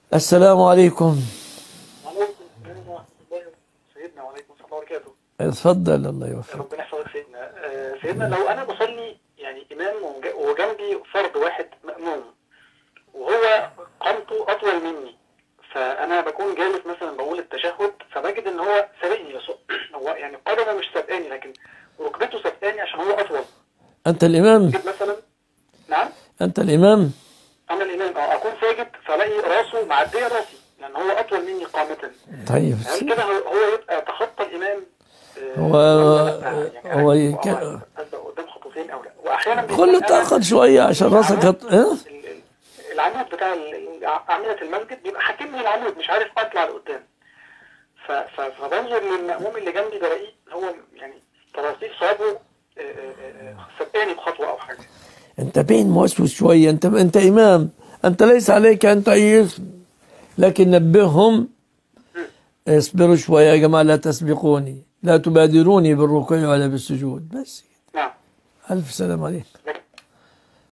السلام عليكم عليكم السلام ورحمة الله سيدنا وعليكم السلام وبركاته اتفضل الله يوفقك ربنا يحفظك سيدنا آه، سيدنا لو أنا بصلي يعني إمام وج- وجنبي فرد واحد مأموم وهو قامته أطول مني فأنا بكون جالس مثلا بقول التشهد فبجد إن هو سابقني بس هو يعني قدمه مش سابقاني لكن ركبته سابقاني عشان هو أطول أنت الإمام جد مثلا نعم أنت الإمام أنا الإمام أه أكون ساجد فألاقي راسه معدية راسي لأن هو أطول مني قامة طيب هل كده هو هو يبقى تخطى الامام آه، هو- ولا لأ؟ يعني هو أنا يك- أسبق قدام خطوتين او لا واحيانا خله بيكون أنا تأخر شوية عشان راسك هت... اه؟ ال- ال- العمود بتاع ال- اعمده المسجد بيبقى حاكمني العمود مش عارف اطلع لقدام ف- ف- فبنظر للمأموم اللي جنبي بلاقيه هو يعني تراصيف صابه آه، آه، آه، سبقاني بخطوه او حاجه أنت بين موسوس شوية أنت أنت إمام أنت ليس عليك أن تعيش لكن نبههم اصبروا شوية يا جماعة لا تسبقوني لا تبادروني بالركوع ولا بالسجود بس نعم ألف سلام عليك